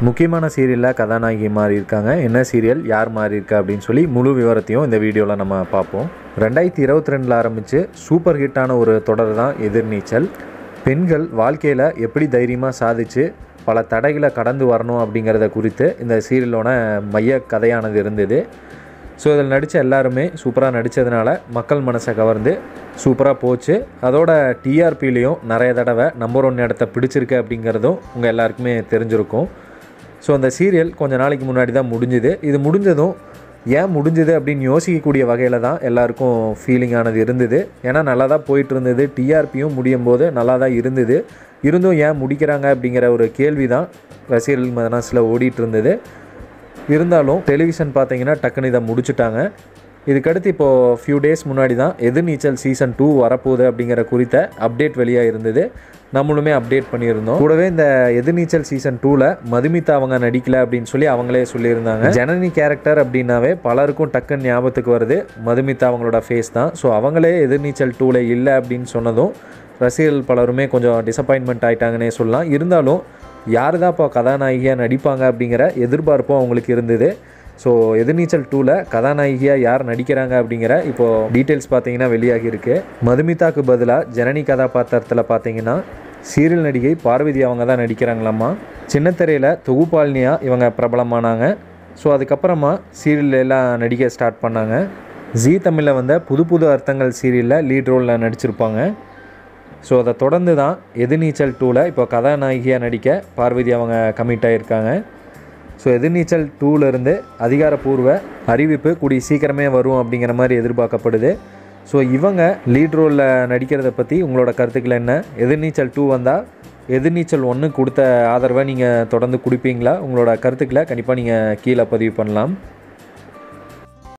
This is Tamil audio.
முக்கியமான சீரியலில் கதாநாயகி மாறி இருக்காங்க என்ன சீரியல் யார் மாறி இருக்கா அப்படின்னு சொல்லி முழு விவரத்தையும் இந்த வீடியோவில் நம்ம பார்ப்போம் ரெண்டாயிரத்தி இருபத்தி ரெண்டில் ஆரம்பித்து சூப்பர் ஹிட்டான ஒரு தொடர் தான் எதிர்நீச்சல் பெண்கள் வாழ்க்கையில் எப்படி தைரியமாக சாதிச்சு பல தடைகளை கடந்து வரணும் அப்படிங்கிறத குறித்து இந்த சீரியலோட மைய கதையானது இருந்தது ஸோ இதில் நடித்த எல்லாருமே சூப்பராக நடித்ததுனால மக்கள் மனசை கவர்ந்து சூப்பராக போச்சு அதோட டிஆர்பிலையும் நிறைய தடவை நம்பர் ஒன் இடத்த பிடிச்சிருக்கு அப்படிங்கிறதும் உங்கள் எல்லாருக்குமே தெரிஞ்சிருக்கும் ஸோ அந்த சீரியல் கொஞ்ச நாளைக்கு முன்னாடி தான் முடிஞ்சுது இது முடிஞ்சதும் ஏன் முடிஞ்சுது அப்படின்னு யோசிக்கக்கூடிய வகையில் தான் எல்லாருக்கும் ஃபீலிங் ஆனது இருந்தது ஏன்னா நல்லா தான் போயிட்டு இருந்தது டிஆர்பியும் முடியும் போது நல்லா தான் இருந்தது இருந்தும் ஏன் முடிக்கிறாங்க அப்படிங்கிற ஒரு கேள்வி தான் ரசிகர்கள் மனசில் ஓடிட்டு இருந்தது இருந்தாலும் டெலிவிஷன் பார்த்தீங்கன்னா டக்குன்னு இதை முடிச்சுட்டாங்க இதுக்கடுத்து இப்போது ஃபியூ டேஸ் முன்னாடி தான் எதிர்நீச்சல் சீசன் டூ வரப்போகுது அப்படிங்கிற குறித்த அப்டேட் வெளியாக இருந்தது நம்மளுமே அப்டேட் பண்ணியிருந்தோம் கூடவே இந்த எதிர்நீச்சல் சீசன் டூவில் மதுமிதா அவங்க நடிக்கல அப்படின்னு சொல்லி அவங்களே சொல்லியிருந்தாங்க ஜனனி கேரக்டர் அப்படின்னாவே பலருக்கும் டக்குன்னு ஞாபகத்துக்கு வருது மதுமிதா அவங்களோட ஃபேஸ் தான் ஸோ அவங்களே எதிர்நீச்சல் டூவில் இல்லை அப்படின்னு சொன்னதும் ரசிகர்கள் பலருமே கொஞ்சம் டிசப்பாயின்மெண்ட் ஆயிட்டாங்கன்னே சொல்லலாம் இருந்தாலும் யார் தான் இப்போ கதாநாயகியாக நடிப்பாங்க அப்படிங்கிற எதிர்பார்ப்பும் அவங்களுக்கு இருந்தது ஸோ எதிர்நீச்சல் டூவில் கதாநாயகியாக யார் நடிக்கிறாங்க அப்படிங்கிற இப்போது டீட்டெயில்ஸ் பார்த்தீங்கன்னா வெளியாகி இருக்கு மதுமிதாக்கு பதிலாக ஜனனி கதாபாத்திரத்தில் பார்த்தீங்கன்னா சீரியல் நடிகை பார்வதி அவங்க தான் நடிக்கிறாங்களாம்மா சின்னத்திரையில் தொகுப்பாளினியாக இவங்க பிரபலமானாங்க ஸோ அதுக்கப்புறமா சீரியல் எல்லாம் நடிக்க ஸ்டார்ட் பண்ணாங்க ஜீ தமிழில் வந்த புது புது அர்த்தங்கள் சீரியலில் லீட் ரோலில் நடிச்சிருப்பாங்க ஸோ அதை தொடர்ந்து தான் எதிர்நீச்சல் டூவில் இப்போ கதாநாயகியாக நடிக்க பார்வதி அவங்க கமிட் ஆகியிருக்காங்க ஸோ எதிர்நீச்சல் டூலேருந்து அதிகாரப்பூர்வ அறிவிப்பு கூடிய சீக்கிரமே வரும் அப்படிங்கிற மாதிரி எதிர்பார்க்கப்படுது ஸோ இவங்க லீட் ரோலில் நடிக்கிறத பற்றி உங்களோட கருத்துக்கள் என்ன எதிர்நீச்சல் டூ வந்தால் எதிர்நீச்சல் ஒன்று கொடுத்த ஆதரவை நீங்கள் தொடர்ந்து கொடுப்பீங்களா உங்களோட கருத்துக்களை கண்டிப்பாக நீங்கள் கீழே பதிவு பண்ணலாம்